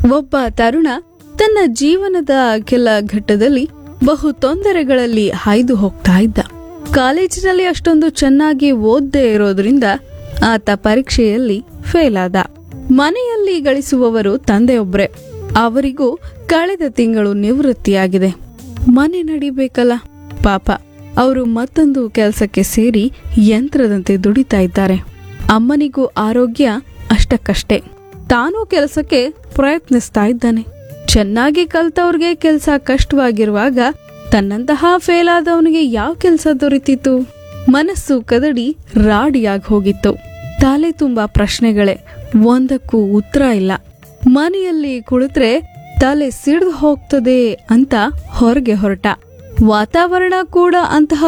ಒಬ್ಬ ತರುಣ ತನ್ನ ಜೀವನದ ಕೆಲ ಘಟ್ಟದಲ್ಲಿ ಬಹು ತೊಂದರೆಗಳಲ್ಲಿ ಹಾಯ್ದು ಹೋಗ್ತಾ ಇದ್ದ ಕಾಲೇಜಿನಲ್ಲಿ ಅಷ್ಟೊಂದು ಚೆನ್ನಾಗಿ ಓದ್ದೇ ಇರೋದ್ರಿಂದ ಆತ ಪರೀಕ್ಷೆಯಲ್ಲಿ ಫೇಲ್ ಆದ ಮನೆಯಲ್ಲಿ ಗಳಿಸುವವರು ತಂದೆಯೊಬ್ರೆ ಅವರಿಗೂ ಕಳೆದ ತಿಂಗಳು ನಿವೃತ್ತಿಯಾಗಿದೆ ಮನೆ ನಡಿಬೇಕಲ್ಲ ಪಾಪ ಅವರು ಮತ್ತೊಂದು ಕೆಲಸಕ್ಕೆ ಸೇರಿ ಯಂತ್ರದಂತೆ ದುಡಿತಾ ಇದ್ದಾರೆ ಅಮ್ಮನಿಗೂ ಆರೋಗ್ಯ ಅಷ್ಟಕ್ಕಷ್ಟೇ ತಾನೂ ಕೆಲಸಕ್ಕೆ ಪ್ರಯತ್ನಿಸ್ತಾ ಇದ್ದಾನೆ ಚೆನ್ನಾಗಿ ಕಲ್ತವ್ರಿಗೆ ಕೆಲಸ ಕಷ್ಟವಾಗಿರುವಾಗ ತನ್ನಂತಹ ಫೇಲ್ ಆದವನಿಗೆ ಯಾವ ಕೆಲಸ ದೊರೆತಿತ್ತು ಮನಸ್ಸು ಕದಡಿ ರಾಡಿಯಾಗಿ ಹೋಗಿತ್ತು ತಲೆ ತುಂಬಾ ಪ್ರಶ್ನೆಗಳೇ ಒಂದಕ್ಕೂ ಉತ್ತರ ಇಲ್ಲ ಮನೆಯಲ್ಲಿ ಕುಳಿತ್ರೆ ತಲೆ ಸಿಡ್ದು ಹೋಗ್ತದೆ ಅಂತ ಹೊರಗೆ ಹೊರಟ ವಾತಾವರಣ ಕೂಡ ಅಂತಹ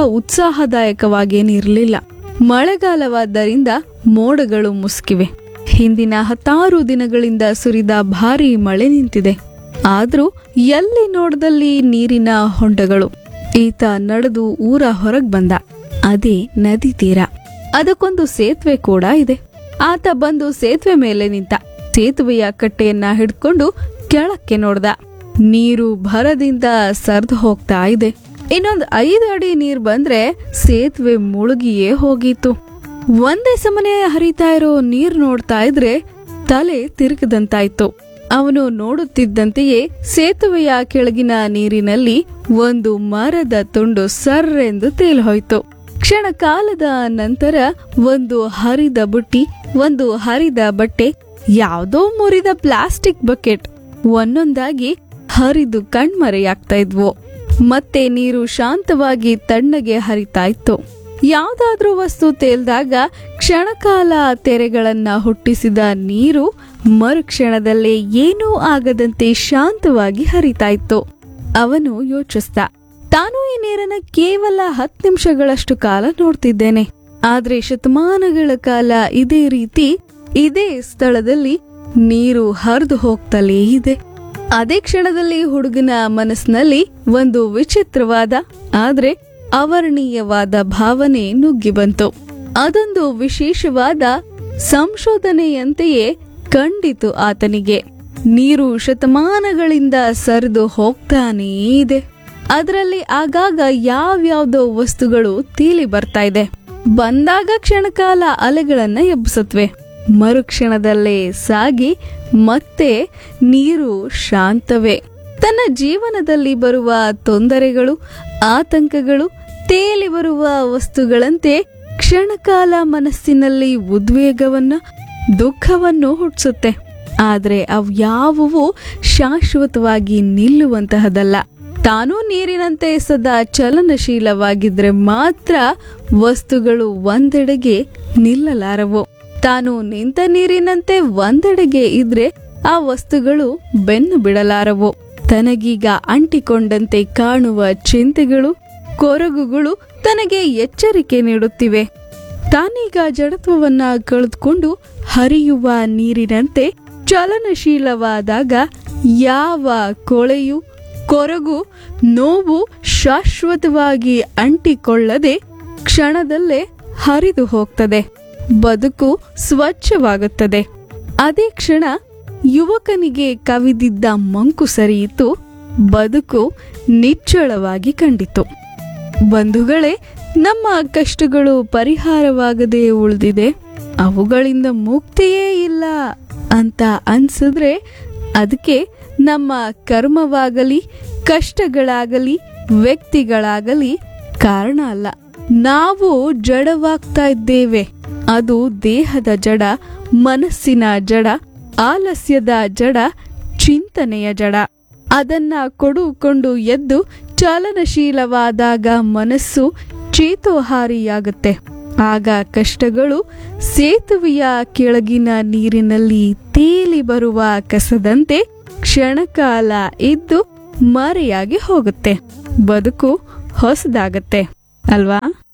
ಉತ್ಸಾಹದಾಯಕವಾಗೇನಿರಲಿಲ್ಲ ಮಳೆಗಾಲವಾದ್ದರಿಂದ ಮೋಡಗಳು ಮುಸುಕಿವೆ ಹಿಂದಿನ ಹತ್ತಾರು ದಿನಗಳಿಂದ ಸುರಿದ ಭಾರೀ ಮಳೆ ನಿಂತಿದೆ ಆದ್ರೂ ಎಲ್ಲಿ ನೋಡದಲ್ಲಿ ನೀರಿನ ಹೊಂಡಗಳು ಈತ ನಡೆದು ಊರ ಹೊರಗ್ ಬಂದ ಅದೇ ನದಿ ತೀರ ಅದಕ್ಕೊಂದು ಸೇತುವೆ ಕೂಡ ಇದೆ ಆತ ಬಂದು ಸೇತುವೆ ಮೇಲೆ ನಿಂತ ಸೇತುವೆಯ ಕಟ್ಟೆಯನ್ನ ಹಿಡ್ಕೊಂಡು ಕೆಳಕ್ಕೆ ನೋಡ್ದ ನೀರು ಭರದಿಂದ ಸರ್ದು ಹೋಗ್ತಾ ಇದೆ ಇನ್ನೊಂದ್ ಐದು ಅಡಿ ನೀರ್ ಬಂದ್ರೆ ಸೇತುವೆ ಮುಳುಗಿಯೇ ಹೋಗಿತ್ತು ಒಂದೇ ಸಮನೆ ಹರಿತಾ ಇರೋ ನೀರ್ ನೋಡ್ತಾ ಇದ್ರೆ ತಲೆ ತಿರುಗದಂತಾಯ್ತು ಅವನು ನೋಡುತ್ತಿದ್ದಂತೆಯೇ ಸೇತುವೆಯ ಕೆಳಗಿನ ನೀರಿನಲ್ಲಿ ಒಂದು ಮರದ ತುಂಡು ಸರ್ರೆಂದು ತೇಲ್ಹೋಯ್ತು ಕ್ಷಣ ಕಾಲದ ನಂತರ ಒಂದು ಹರಿದ ಬುಟ್ಟಿ ಒಂದು ಹರಿದ ಬಟ್ಟೆ ಯಾವುದೋ ಮುರಿದ ಪ್ಲಾಸ್ಟಿಕ್ ಬಕೆಟ್ ಒಂದೊಂದಾಗಿ ಹರಿದು ಕಣ್ಮರೆಯಾಗ್ತಾ ಇದ್ವು ಮತ್ತೆ ನೀರು ಶಾಂತವಾಗಿ ತಣ್ಣಗೆ ಹರಿತಾ ಇತ್ತು ಯಾವ್ದಾದ್ರೂ ವಸ್ತು ತೇಲ್ದಾಗ ಕ್ಷಣಕಾಲ ತೆರೆಗಳನ್ನ ಹುಟ್ಟಿಸಿದ ನೀರು ಮರುಕ್ಷಣದಲ್ಲೇ ಏನೂ ಆಗದಂತೆ ಶಾಂತವಾಗಿ ಹರಿತಾ ಇತ್ತು ಅವನು ಯೋಚಿಸ್ದ ತಾನು ಈ ನೀರನ್ನ ಕೇವಲ ಹತ್ತು ನಿಮಿಷಗಳಷ್ಟು ಕಾಲ ನೋಡ್ತಿದ್ದೇನೆ ಆದ್ರೆ ಶತಮಾನಗಳ ಕಾಲ ಇದೇ ರೀತಿ ಇದೇ ಸ್ಥಳದಲ್ಲಿ ನೀರು ಹರಿದು ಹೋಗ್ತಲೇ ಇದೆ ಅದೇ ಕ್ಷಣದಲ್ಲಿ ಹುಡುಗನ ಮನಸ್ಸಿನಲ್ಲಿ ಒಂದು ವಿಚಿತ್ರವಾದ ಆದ್ರೆ ಅವರ್ಣೀಯವಾದ ಭಾವನೆ ನುಗ್ಗಿ ಬಂತು ಅದೊಂದು ವಿಶೇಷವಾದ ಸಂಶೋಧನೆಯಂತೆಯೇ ಕಂಡಿತು ಆತನಿಗೆ ನೀರು ಶತಮಾನಗಳಿಂದ ಸರಿದು ಹೋಗ್ತಾನೇ ಇದೆ ಅದರಲ್ಲಿ ಆಗಾಗ ಯಾವ್ಯಾವ್ದೋ ವಸ್ತುಗಳು ತೀಲಿ ಬರ್ತಾ ಇದೆ ಬಂದಾಗ ಕ್ಷಣಕಾಲ ಅಲೆಗಳನ್ನ ಎಬ್ಬಿಸತ್ವೆ ಮರುಕ್ಷಣದಲ್ಲೇ ಸಾಗಿ ಮತ್ತೆ ನೀರು ಶಾಂತವೇ ತನ್ನ ಜೀವನದಲ್ಲಿ ಬರುವ ತೊಂದರೆಗಳು ಆತಂಕಗಳು ತೇಲಿ ಬರುವ ವಸ್ತುಗಳಂತೆ ಕ್ಷಣಕಾಲ ಮನಸ್ಸಿನಲ್ಲಿ ಉದ್ವೇಗವನ್ನ ದುಃಖವನ್ನು ಹುಟ್ಟಿಸುತ್ತೆ ಆದ್ರೆ ಅವ್ಯಾವುವು ಶಾಶ್ವತವಾಗಿ ನಿಲ್ಲುವಂತಹದಲ್ಲ ತಾನೂ ನೀರಿನಂತೆ ಸದಾ ಚಲನಶೀಲವಾಗಿದ್ರೆ ಮಾತ್ರ ವಸ್ತುಗಳು ಒಂದೆಡೆಗೆ ನಿಲ್ಲಲಾರವು ತಾನು ನಿಂತ ನೀರಿನಂತೆ ಒಂದೆಡೆಗೆ ಇದ್ರೆ ಆ ವಸ್ತುಗಳು ಬೆನ್ನು ಬಿಡಲಾರವು ತನಗೀಗ ಅಂಟಿಕೊಂಡಂತೆ ಕಾಣುವ ಚಿಂತೆಗಳು ಕೊರಗುಗಳು ತನಗೆ ಎಚ್ಚರಿಕೆ ನೀಡುತ್ತಿವೆ ತಾನೀಗ ಜಡತ್ವವನ್ನ ಕಳೆದುಕೊಂಡು ಹರಿಯುವ ನೀರಿನಂತೆ ಚಲನಶೀಲವಾದಾಗ ಯಾವ ಕೊಳೆಯು ಕೊರಗು ನೋವು ಶಾಶ್ವತವಾಗಿ ಅಂಟಿಕೊಳ್ಳದೆ ಕ್ಷಣದಲ್ಲೇ ಹರಿದು ಹೋಗ್ತದೆ ಬದುಕು ಸ್ವಚ್ಛವಾಗುತ್ತದೆ ಅದೇ ಕ್ಷಣ ಯುವಕನಿಗೆ ಕವಿದಿದ್ದ ಮಂಕು ಸರಿಯಿತು ಬದುಕು ನಿಚ್ಚಳವಾಗಿ ಕಂಡಿತು ಬಂಧುಗಳೇ ನಮ್ಮ ಕಷ್ಟಗಳು ಪರಿಹಾರವಾಗದೆ ಉಳಿದಿದೆ ಅವುಗಳಿಂದ ಮುಕ್ತಿಯೇ ಇಲ್ಲ ಅಂತ ಅನ್ಸಿದ್ರೆ ಅದಕ್ಕೆ ನಮ್ಮ ಕರ್ಮವಾಗಲಿ ಕಷ್ಟಗಳಾಗಲಿ ವ್ಯಕ್ತಿಗಳಾಗಲಿ ಕಾರಣ ಅಲ್ಲ ನಾವು ಜಡವಾಗ್ತಾ ಇದ್ದೇವೆ ಅದು ದೇಹದ ಜಡ ಮನಸ್ಸಿನ ಜಡ ಆಲಸ್ಯದ ಜಡ ಚಿಂತನೆಯ ಜಡ ಅದನ್ನ ಕೊಡುಕೊಂಡು ಎದ್ದು ಚಲನಶೀಲವಾದಾಗ ಮನಸ್ಸು ಚೇತೋಹಾರಿಯಾಗುತ್ತೆ ಆಗ ಕಷ್ಟಗಳು ಸೇತುವೆಯ ಕೆಳಗಿನ ನೀರಿನಲ್ಲಿ ತೇಲಿ ಬರುವ ಕಸದಂತೆ ಕ್ಷಣಕಾಲ ಇದ್ದು ಮರೆಯಾಗಿ ಹೋಗುತ್ತೆ ಬದುಕು ಹೊಸದಾಗತ್ತೆ ಅಲ್ವಾ